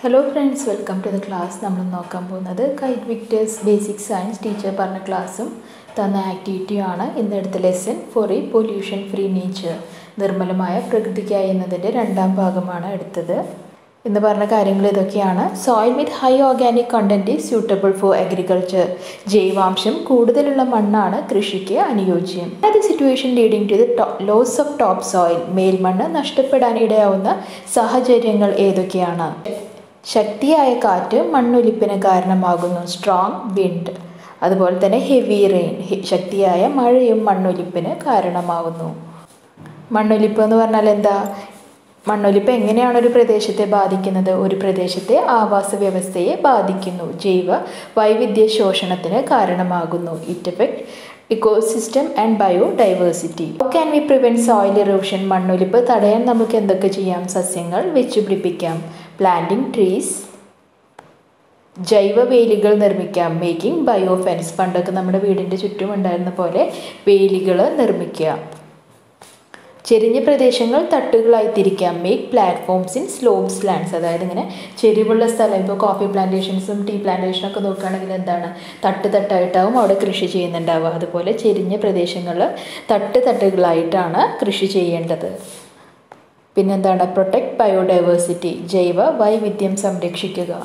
hello friends welcome to the class നമ്മൾ നോക്കാൻ പോകുന്നത് KITE Victers basic science teacher പറഞ്ഞ ക്ലാസ്സും തന്ന ആക്ടിവിറ്റിയുമാണ് ഇന്നെടുത്ത lesson four a pollution free nature നിർമ്മലമായ പ്രകൃതിക്കായി എന്നതിൻ്റെ രണ്ടാം ഭാഗമാണ് എടുത്തത് ഇന്ന് പറഞ്ഞ കാര്യങ്ങൾ ഇതൊക്കെയാണ് soil with high organic content is suitable for agriculture ജൈവാംശം കൂടുതലുള്ള മണ്ണാണ് കൃഷിക്ക് അനുയോജ്യം അത് situation leading to the loss of top soil മേൽമണ്ണ് നഷ്ടപ്പെടാൻ ഇടയാവുന്ന സാഹചര്യങ്ങൾ ഏതൊക്കെയാണ് ശക്തിയായ കാറ്റ് മണ്ണൊലിപ്പിന് കാരണമാകുന്നു സ്ട്രോങ് വിൻഡ് അതുപോലെ തന്നെ ഹെവി റെയിൻ ശക്തിയായ മഴയും മണ്ണൊലിപ്പിന് കാരണമാകുന്നു മണ്ണൊലിപ്പ് എന്ന് പറഞ്ഞാൽ എന്താ മണ്ണൊലിപ്പ് എങ്ങനെയാണ് ഒരു പ്രദേശത്തെ ബാധിക്കുന്നത് ഒരു പ്രദേശത്തെ ആവാസ വ്യവസ്ഥയെ ബാധിക്കുന്നു ജൈവ വൈവിധ്യ ശോഷണത്തിന് കാരണമാകുന്നു it effect ecosystem and biodiversity can we prevent soil erosion മണ്ണൊലിപ്പ് തടയാൻ നമുക്ക് എന്തൊക്കെ ചെയ്യാം സസ്യങ്ങൾ വെച്ചുപിടിപ്പിക്കാം പ്ലാന്റിംഗ് ട്രീസ് ജൈവ വേലികൾ നിർമ്മിക്കാം മേക്കിംഗ് ബയോ ഫെൻസ് പണ്ടൊക്കെ നമ്മുടെ വീടിൻ്റെ ചുറ്റും ഉണ്ടായിരുന്ന പോലെ വേലികൾ നിർമ്മിക്കുക ചെരിഞ്ഞ പ്രദേശങ്ങൾ തട്ടുകളായി തിരിക്കാം make platforms in slopes lands അതായത് ഇങ്ങനെ ചെരിവുള്ള സ്ഥലം ഇപ്പോൾ കോഫി പ്ലാന്റേഷൻസും ടീ പ്ലാന്റേഷനും ഒക്കെ നോക്കുകയാണെങ്കിൽ എന്താണ് തട്ട് തട്ടായിട്ടാവും അവിടെ കൃഷി ചെയ്യുന്നുണ്ടാവുക അതുപോലെ ചെരിഞ്ഞ പ്രദേശങ്ങൾ തട്ട് തട്ടുകളായിട്ടാണ് കൃഷി ചെയ്യേണ്ടത് പിന്നെന്താണ് പ്രൊട്ടക്ട് ബയോഡൈവേഴ്സിറ്റി ജൈവ വൈവിധ്യം സംരക്ഷിക്കുക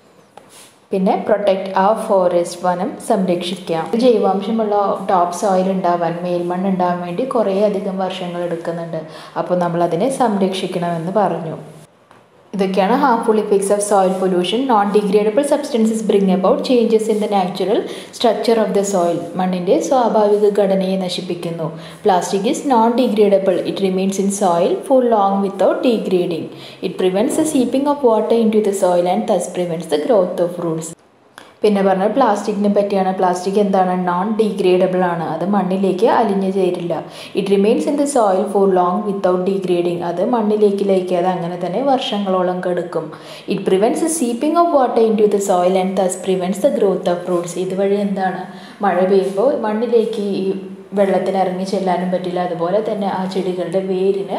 പിന്നെ പ്രൊട്ടക്റ്റ് ആ ഫോറസ്റ്റ് വനം സംരക്ഷിക്കാം ജൈവാംശമുള്ള ടോപ്പ് സോയിൽ ഉണ്ടാവാൻ മേൽമണ്ണ് ഉണ്ടാവാൻ വേണ്ടി കുറേ അധികം വർഷങ്ങൾ എടുക്കുന്നുണ്ട് അപ്പോൾ നമ്മൾ അതിനെ സംരക്ഷിക്കണമെന്ന് പറഞ്ഞു ഇതൊക്കെയാണ് harmful effects of soil pollution non degradable substances bring about changes in the natural structure of the soil മണ്ണിൻ്റെ സ്വാഭാവിക ഘടനയെ നശിപ്പിക്കുന്നു plastic is non degradable it remains in soil for long without degrading it prevents the seeping of water into the soil and thus prevents the growth of roots പിന്നെ പറഞ്ഞാൽ പ്ലാസ്റ്റിക്കിനെ പറ്റിയാണ് plastic എന്താണ് non degradable ആണ് അത് മണ്ണിലേക്ക് അലിഞ്ഞു ചേരില്ല it remains in the soil for long without degrading അത് മണ്ണിലേക്ക് ലയിക്കാതെ അങ്ങനെ തന്നെ വർഷങ്ങളോളം കെടുക്കും it prevents seeping of water into the soil and thus prevents the growth of fruits ഇതുവഴി എന്താണ് മഴ പെയ്യുമ്പോൾ മണ്ണിലേക്ക് ഈ വെള്ളത്തിന് ഇറങ്ങി ചെല്ലാനും പറ്റില്ല അതുപോലെ തന്നെ ആ ചെടികളുടെ വേരിന്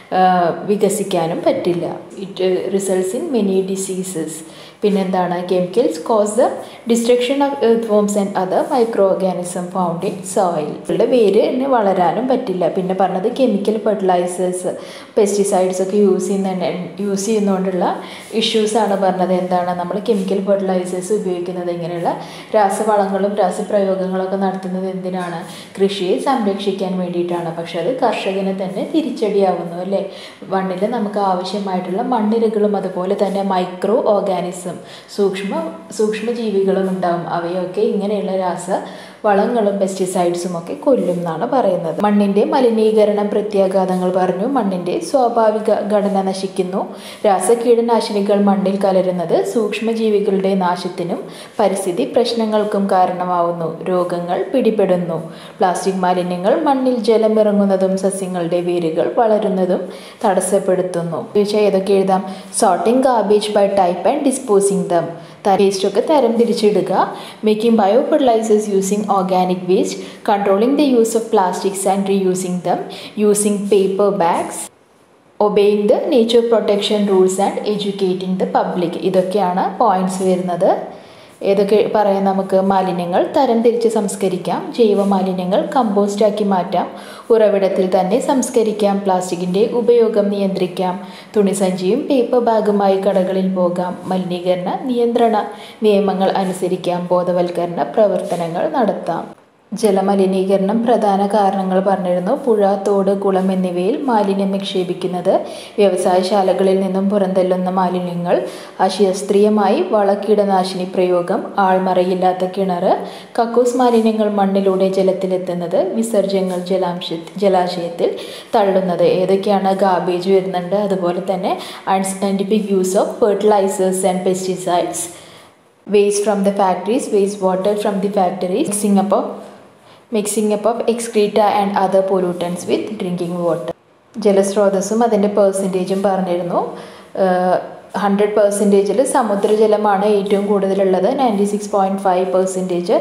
വികസിക്കാനും പറ്റില്ല it results in many diseases പിന്നെന്താണ് chemicals cause the destruction of earthworms and other microorganism found in soil ഇവരുടെ വേരിന് വളരാനും പറ്റില്ല പിന്നെ പറഞ്ഞത് കെമിക്കൽ ഫെർട്ടിലൈസേഴ്സ് പെസ്റ്റിസൈഡ്സ് ഒക്കെ യൂസ് ചെയ്യുന്ന യൂസ് ചെയ്യുന്നതുകൊണ്ടുള്ള ഇഷ്യൂസാണ് പറഞ്ഞത് എന്താണ് നമ്മൾ കെമിക്കൽ ഫെർട്ടിലൈസേഴ്സ് ഉപയോഗിക്കുന്നത് ഇങ്ങനെയുള്ള രാസവളങ്ങളും രാസപ്രയോഗങ്ങളൊക്കെ നടത്തുന്നത് എന്തിനാണ് കൃഷിയെ സംരക്ഷിക്കാൻ വേണ്ടിയിട്ടാണ് പക്ഷെ അത് കർഷകന് തന്നെ തിരിച്ചടിയാവുന്നു അല്ലേ മണ്ണിൽ നമുക്ക് ആവശ്യമായിട്ടുള്ള മണ്ണിരകളും അതുപോലെ തന്നെ മൈക്രോ ഓർഗാനിസം സൂക്ഷ്മ സൂക്ഷ്മജീവികളും ഉണ്ടാവും അവയൊക്കെ ഇങ്ങനെയുള്ള രാസ വളങ്ങളും പെസ്റ്റിസൈഡ്സും ഒക്കെ കൊല്ലും എന്നാണ് പറയുന്നത് മണ്ണിൻ്റെ മലിനീകരണ പ്രത്യാഘാതങ്ങൾ പറഞ്ഞു മണ്ണിൻ്റെ സ്വാഭാവിക ഘടന നശിക്കുന്നു രാസകീടനാശിനികൾ മണ്ണിൽ കലരുന്നത് സൂക്ഷ്മജീവികളുടെ നാശത്തിനും പരിസ്ഥിതി പ്രശ്നങ്ങൾക്കും കാരണമാവുന്നു രോഗങ്ങൾ പിടിപെടുന്നു പ്ലാസ്റ്റിക് മാലിന്യങ്ങൾ മണ്ണിൽ ജലമിറങ്ങുന്നതും സസ്യങ്ങളുടെ വേരുകൾ വളരുന്നതും തടസ്സപ്പെടുത്തുന്നു ചോദിച്ചാൽ ഏതൊക്കെ എഴുതാം sorting garbage by type and disposing them വേസ്റ്റൊക്കെ തരം തിരിച്ചിടുക making biofertilisers using organic waste controlling the use of plastics and reusing them using paper bags obeying the nature protection rules and educating the public ഇതൊക്കെയാണ് points വരുന്നത് ഏതൊക്കെ പറയാം നമുക്ക് മാലിന്യങ്ങൾ തരം തിരിച്ച് സംസ്കരിക്കാം ജൈവ മാലിന്യങ്ങൾ കമ്പോസ്റ്റാക്കി മാറ്റാം ഉറവിടത്തിൽ തന്നെ സംസ്കരിക്കാം പ്ലാസ്റ്റിക്കിൻ്റെ ഉപയോഗം നിയന്ത്രിക്കാം തുണിസഞ്ചിയും പേപ്പർ ബാഗുമായി കടകളിൽ പോകാം മലിനീകരണ നിയന്ത്രണ നിയമങ്ങൾ അനുസരിക്കാം ബോധവൽക്കരണ പ്രവർത്തനങ്ങൾ നടത്താം ജലമലിനീകരണം പ്രധാന കാരണങ്ങൾ പറഞ്ഞിരുന്നു പുഴ തോട് കുളം എന്നിവയിൽ മാലിന്യം നിക്ഷേപിക്കുന്നത് വ്യവസായശാലകളിൽ നിന്നും പുറന്തള്ളുന്ന മാലിന്യങ്ങൾ അശാസ്ത്രീയമായി വളക്കീടനാശിനി പ്രയോഗം ആൾമറയില്ലാത്ത കിണർ കക്കൂസ് മാലിന്യങ്ങൾ മണ്ണിലൂടെ ജലത്തിലെത്തുന്നത് വിസർജ്യങ്ങൾ ജലാംശ ജലാശയത്തിൽ തള്ളുന്നത് ഏതൊക്കെയാണ് ഗാർബേജ് വരുന്നുണ്ട് അതുപോലെ തന്നെ unscientific use of fertilisers and pesticides waste from the factories waste water from the factories mixing up of mixing up of excreta and other pollutants with drinking water ജലസ്രോതസ്സും അതിൻ്റെ പേഴ്സൻറ്റേജും പറഞ്ഞിരുന്നു ഹൺഡ്രഡ് പെർസെൻറ്റേജിൽ സമുദ്രജലമാണ് ഏറ്റവും കൂടുതലുള്ളത് ninety six point five percentage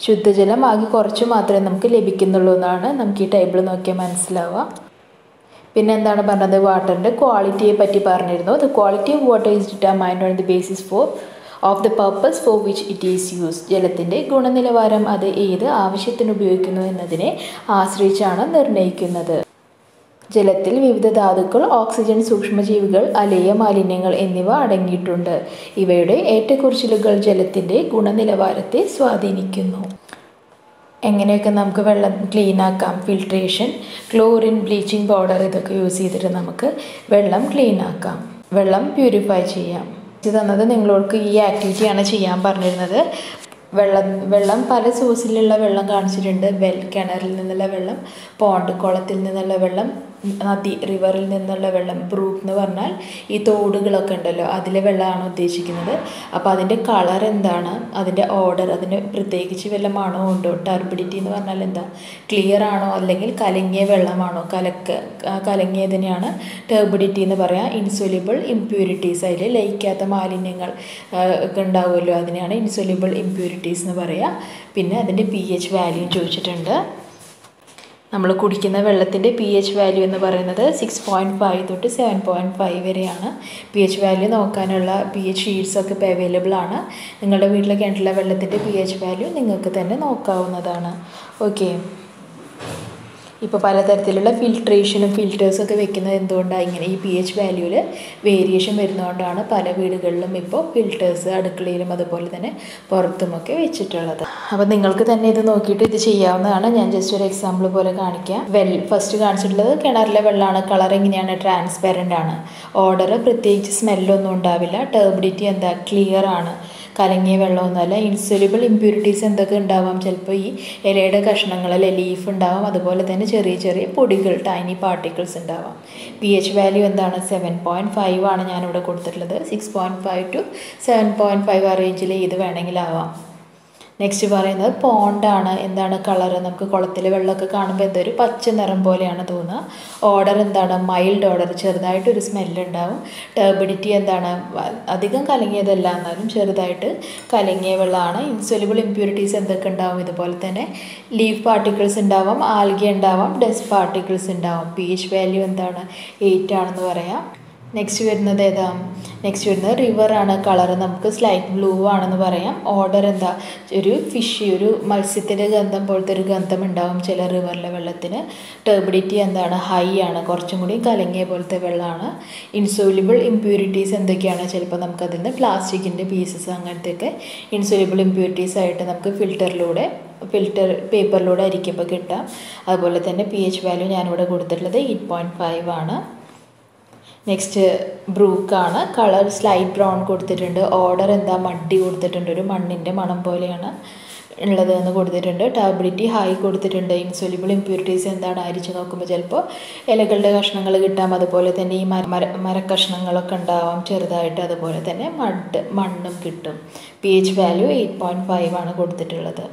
ശുദ്ധജലം ആകെ കുറച്ച് മാത്രമേ നമുക്ക് ലഭിക്കുന്നുള്ളൂ എന്നാണ് നമുക്ക് ഈ ടേബിൾ നോക്കിയാൽ മനസ്സിലാവുക പിന്നെ എന്താണ് പറഞ്ഞത് വാട്ടറിൻ്റെ ക്വാളിറ്റിയെ പറ്റി പറഞ്ഞിരുന്നു the quality of water is determined on the basis for of the purpose for which it is use ജലത്തിൻ്റെ ഗുണനിലവാരം അത് ഏത് ആവശ്യത്തിന് ഉപയോഗിക്കുന്നു എന്നതിനെ ആശ്രയിച്ചാണ് നിർണ്ണയിക്കുന്നത് ജലത്തിൽ വിവിധ ധാതുക്കൾ ഓക്സിജൻ സൂക്ഷ്മജീവികൾ അലേയ മാലിന്യങ്ങൾ എന്നിവ അടങ്ങിയിട്ടുണ്ട് ഇവയുടെ ഏറ്റക്കുറിച്ചിലുകൾ ജലത്തിൻ്റെ ഗുണനിലവാരത്തെ സ്വാധീനിക്കുന്നു എങ്ങനെയൊക്കെ നമുക്ക് വെള്ളം ക്ലീൻ ആക്കാം ഫിൽട്രേഷൻ ക്ലോറിൻ ബ്ലീച്ചിങ് പൗഡർ ഇതൊക്കെ യൂസ് ചെയ്തിട്ട് നമുക്ക് വെള്ളം ക്ലീൻ ആക്കാം വെള്ളം പ്യൂരിഫൈ ചെയ്യാം ഇത് തന്നത് നിങ്ങളോർക്ക് ഈ ആക്ടിവിറ്റിയാണ് ചെയ്യാൻ പറഞ്ഞിരുന്നത് വെള്ളം വെള്ളം പല സോഴ്സിലുള്ള വെള്ളം കാണിച്ചിട്ടുണ്ട് വെൽ കിണറിൽ നിന്നുള്ള വെള്ളം പോണ്ട് കുളത്തിൽ നിന്നുള്ള വെള്ളം നദി റിവറിൽ നിന്നുള്ള വെള്ളം ബ്രൂക്ക് എന്ന് പറഞ്ഞാൽ ഈ തോടുകളൊക്കെ ഉണ്ടല്ലോ അതിലെ വെള്ളമാണ് ഉദ്ദേശിക്കുന്നത് അപ്പോൾ അതിൻ്റെ കളർ എന്താണ് അതിൻ്റെ ഓർഡർ അതിന് പ്രത്യേകിച്ച് വല്ല മണമോ ഉണ്ടോ ടർബിഡിറ്റി എന്ന് പറഞ്ഞാൽ എന്താ ക്ലിയർ ആണോ അല്ലെങ്കിൽ കലങ്ങിയ വെള്ളമാണോ കലക്ക കലങ്ങിയതിനെയാണ് ടർബിഡിറ്റി എന്ന് പറയാം ഇൻസൊല്യൂബിൾ ഇമ്പ്യൂരിറ്റീസ് അതിൽ ലയിക്കാത്ത മാലിന്യങ്ങൾ ഒക്കെ ഉണ്ടാവുമല്ലോ അതിനെയാണ് ഇൻസൊല്യൂബിൾ ഇമ്പ്യൂരിറ്റീസ് എന്ന് പറയുക പിന്നെ അതിൻ്റെ പി എച്ച് വാല്യൂ ചോദിച്ചിട്ടുണ്ട് നമ്മൾ കുടിക്കുന്ന വെള്ളത്തിൻ്റെ പി എച്ച് വാല്യൂ എന്ന് പറയുന്നത് സിക്സ് പോയിൻറ്റ് ഫൈവ് തൊട്ട് സെവൻ പോയിൻറ്റ് ഫൈവ് വരെയാണ് പി എച്ച് വാല്യൂ നോക്കാനുള്ള പി എച്ച് ഷീറ്റ്സൊക്കെ ഇപ്പോൾ അവൈലബിൾ ആണ് നിങ്ങളുടെ വീട്ടിലെ കിണറ്റിലെ വെള്ളത്തിൻ്റെ പി എച്ച് വാല്യൂ നിങ്ങൾക്ക് തന്നെ നോക്കാവുന്നതാണ് ഓക്കെ ഇപ്പോൾ പലതരത്തിലുള്ള ഫിൽട്രേഷനും ഫിൽറ്റേഴ്സൊക്കെ വെക്കുന്നത് എന്തുകൊണ്ടാണ് ഇങ്ങനെ ഈ പി എച്ച് വാല്യൂവിൽ വേരിയേഷൻ വരുന്നതുകൊണ്ടാണ് പല വീടുകളിലും ഇപ്പോൾ ഫിൽറ്റേഴ്സ് അടുക്കളയിലും അതുപോലെ തന്നെ പുറത്തുമൊക്കെ വെച്ചിട്ടുള്ളത് അപ്പോൾ നിങ്ങൾക്ക് തന്നെ ഇത് നോക്കിയിട്ട് ഇത് ചെയ്യാവുന്നതാണ് ഞാൻ ജസ്റ്റ് ഒരു എക്സാമ്പിൾ പോലെ കാണിക്കാം വെൽ ഫസ്റ്റ് കാണിച്ചിട്ടുള്ളത് കിണറിലെ വെള്ളമാണ് കളർ എങ്ങനെയാണ് ട്രാൻസ്പെറൻ്റ് ആണ് ഓർഡർ പ്രത്യേകിച്ച് സ്മെല്ലൊന്നും ഉണ്ടാവില്ല ടേബിഡിറ്റി എന്താ ക്ലിയർ ആണ് കലങ്ങിയ വെള്ളമൊന്നുമല്ല ഇൻസൊല്യൂബിൾ ഇമ്പ്യൂരിറ്റീസ് എന്തൊക്കെ ഉണ്ടാവാം ചിലപ്പോൾ ഈ ഇലയുടെ കഷ്ണങ്ങളിൽ ലീഫ് ഉണ്ടാവാം അതുപോലെ തന്നെ ചെറിയ ചെറിയ പൊടികൾ ടൈനി പാർട്ടിക്കിൾസ് ഉണ്ടാവാം പി എച്ച് വാല്യൂ എന്താണ് സെവൻ പോയിൻറ്റ് ഫൈവ് ആണ് ഞാനിവിടെ കൊടുത്തിട്ടുള്ളത് six point five to seven point five ആ റേഞ്ചിൽ ഇത് വേണമെങ്കിലാവാം നെക്സ്റ്റ് പറയുന്നത് പോണ്ടാണ് എന്താണ് കളറ് നമുക്ക് കുളത്തിലെ വെള്ളമൊക്കെ കാണുമ്പോൾ എന്തൊരു പച്ച നിറം പോലെയാണ് തോന്നുക ഓർഡർ എന്താണ് മൈൽഡ് ഓർഡർ ചെറുതായിട്ടൊരു സ്മെല്ല് ഉണ്ടാവും ടർബിഡിറ്റി എന്താണ് അധികം കലങ്ങിയതല്ല എന്നാലും ചെറുതായിട്ട് കലങ്ങിയ വെള്ളമാണ് ഇൻസൊല്യൂബിൾ ഇമ്പ്യൂരിറ്റീസ് എന്തൊക്കെ ഉണ്ടാവും ഇതുപോലെ തന്നെ ലീഫ് പാർട്ടിക്കിൾസ് ഉണ്ടാവാം ആൽഗി ഉണ്ടാവാം ഡസ്റ്റ് പാർട്ടിക്കിൾസ് ഉണ്ടാവാം പി എച്ച് വാല്യൂ എന്താണ് എയ്റ്റ് ആണെന്ന് പറയാം നെക്സ്റ്റ് വരുന്നത് ഏതാ നെക്സ്റ്റ് വരുന്നത് റിവറാണ് കളർ നമുക്ക് സ്ലൈറ്റ് ബ്ലൂ ആണെന്ന് പറയാം ഓർഡർ എന്താ ഒരു ഫിഷ് ഒരു മത്സ്യത്തിൻ്റെ ഗന്ധം പോലത്തെ ഒരു ഗന്ധം ഉണ്ടാവും ചില റിവറിലെ വെള്ളത്തിന് ടേബിഡിറ്റി എന്താണ് ഹൈ ആണ് കുറച്ചും കൂടി കലങ്ങിയ പോലത്തെ വെള്ളമാണ് ഇൻസോലിബിൾ ഇമ്പ്യൂരിറ്റീസ് എന്തൊക്കെയാണ് ചിലപ്പോൾ നമുക്കതിൽ നിന്ന് പ്ലാസ്റ്റിക്കിൻ്റെ പീസസ് അങ്ങനത്തെയൊക്കെ ഇൻസോലിബിൾ ഇമ്പ്യൂരിറ്റീസ് ആയിട്ട് നമുക്ക് ഫിൽറ്ററിലൂടെ ഫിൽറ്റർ പേപ്പറിലൂടെ അരിക്കുമ്പോൾ കിട്ടാം അതുപോലെ തന്നെ പി എച്ച് വാല്യൂ ഞാനിവിടെ കൊടുത്തിട്ടുള്ളത് എയ്റ്റ് പോയിൻറ്റ് ഫൈവ് ആണ് നെക്സ്റ്റ് ബ്രൂക്കാണ് കളർ സ്ലൈറ്റ് ബ്രൗൺ കൊടുത്തിട്ടുണ്ട് ഓർഡർ എന്താ മഡ്ഡി കൊടുത്തിട്ടുണ്ട് ഒരു മണ്ണിൻ്റെ മണം പോലെയാണ് ഉള്ളത് എന്ന് കൊടുത്തിട്ടുണ്ട് ടാബിലിറ്റി ഹൈ കൊടുത്തിട്ടുണ്ട് ഇൻസൊല്യൂബിൾ ഇമ്പ്യൂരിറ്റീസ് എന്താണ് അരിച്ചു നോക്കുമ്പോൾ ചിലപ്പോൾ ഇലകളുടെ കഷ്ണങ്ങൾ കിട്ടാം അതുപോലെ തന്നെ ഈ മര മര മരക്കഷ്ണങ്ങളൊക്കെ ഉണ്ടാവാം ചെറുതായിട്ട് അതുപോലെ തന്നെ മഡ് മണ്ണും കിട്ടും P H value eight point five ആണ് കൊടുത്തിട്ടുള്ളത്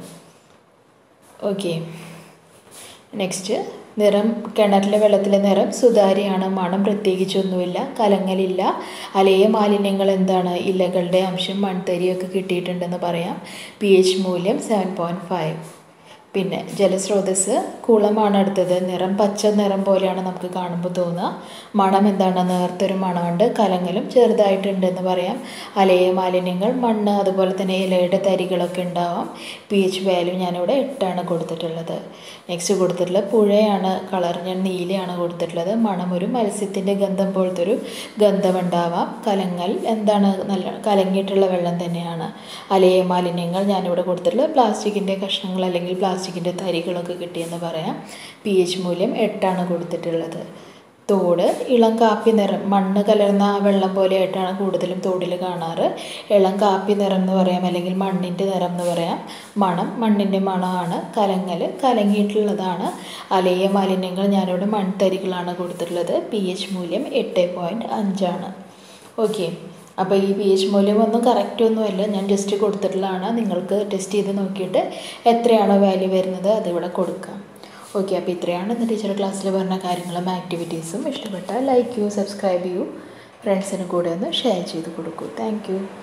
ഓക്കെ നെക്സ്റ്റ് നിറം കിണറിലെ വെള്ളത്തിലെ നിറം സുതാര്യമാണ് മണം പ്രത്യേകിച്ചൊന്നുമില്ല കലങ്ങലില്ല അലയ മാലിന്യങ്ങൾ എന്താണ് ഇലകളുടെ അംശം മൺതരിയൊക്കെ കിട്ടിയിട്ടുണ്ടെന്ന് പറയാം പി എച്ച് മൂല്യം സെവൻ പോയിൻറ്റ് ഫൈവ് പിന്നെ ജലസ്രോതസ് കുളമാണ് അടുത്തത് നിറം പച്ച നിറം പോലെയാണ് നമുക്ക് കാണുമ്പോൾ തോന്നുക മണം എന്താണ് നേർത്തൊരു മണമുണ്ട് കലങ്ങലും ചെറുതായിട്ടുണ്ട് എന്ന് പറയാം അലയ മാലിന്യങ്ങൾ മണ്ണ് അതുപോലെ തന്നെ ഇലയുടെ തരികളൊക്കെ ഉണ്ടാവാം പി എച്ച് വാല്യൂ ഞാനിവിടെ എട്ടാണ് കൊടുത്തിട്ടുള്ളത് നെക്സ്റ്റ് കൊടുത്തിട്ടുള്ളത് പുഴയാണ് കളർ ഞാൻ നീലയാണ് കൊടുത്തിട്ടുള്ളത് മണം ഒരു മത്സ്യത്തിൻ്റെ ഗന്ധം പോലത്തെ ഒരു ഗന്ധമുണ്ടാവാം കലങ്ങൽ എന്താണ് നല്ല കലങ്ങിയിട്ടുള്ള വെള്ളം തന്നെയാണ് അലയ മാലിന്യങ്ങൾ ഞാനിവിടെ കൊടുത്തിട്ടുള്ളത് പ്ലാസ്റ്റിക്കിൻ്റെ കഷ്ണങ്ങൾ അല്ലെങ്കിൽ പ്ലാസ്റ്റിക്കിൻ്റെ തരികളൊക്കെ കിട്ടിയെന്ന് പറയാം പി എച്ച് മൂല്യം എട്ടാണ് കൊടുത്തിട്ടുള്ളത് തോട് ഇളം കാപ്പി നിറം മണ്ണ് കലർന്ന ആ വെള്ളം പോലെയായിട്ടാണ് കൂടുതലും തോടിൽ കാണാറ് ഇളം കാപ്പി നിറം എന്ന് പറയാം അല്ലെങ്കിൽ മണ്ണിൻ്റെ നിറം എന്ന് പറയാം മണം മണ്ണിൻ്റെ മണമാണ് കലങ്ങൽ കലങ്ങിയിട്ടുള്ളതാണ് അലയ മാലിന്യങ്ങൾ ഞാനിവിടെ മൺതരികളാണ് കൊടുത്തിട്ടുള്ളത് പി എച്ച് മൂല്യം എട്ട് പോയിൻറ്റ് അഞ്ചാണ് ഓക്കെ അപ്പോൾ ഈ പി എച്ച് മൂല്യം ഒന്നും കറക്റ്റ് ഒന്നുമല്ല ഞാൻ ജസ്റ്റ് കൊടുത്തിട്ടുള്ളതാണ് നിങ്ങൾക്ക് ടെസ്റ്റ് ചെയ്ത് നോക്കിയിട്ട് എത്രയാണോ വാല്യൂ വരുന്നത് അതിവിടെ കൊടുക്കാം ഓക്കെ അപ്പോൾ ഇത്രയാണ് ഇന്ന് ടീച്ചർ ക്ലാസ്സിൽ പറഞ്ഞ കാര്യങ്ങളും ആക്ടിവിറ്റീസും ഇഷ്ടപ്പെട്ടാൽ ലൈക്ക് ചെയ്യൂ സബ്സ്ക്രൈബ് ചെയ്യൂ ഫ്രണ്ട്സിന് കൂടെ ഒന്ന് ഷെയർ ചെയ്ത് കൊടുക്കൂ താങ്ക്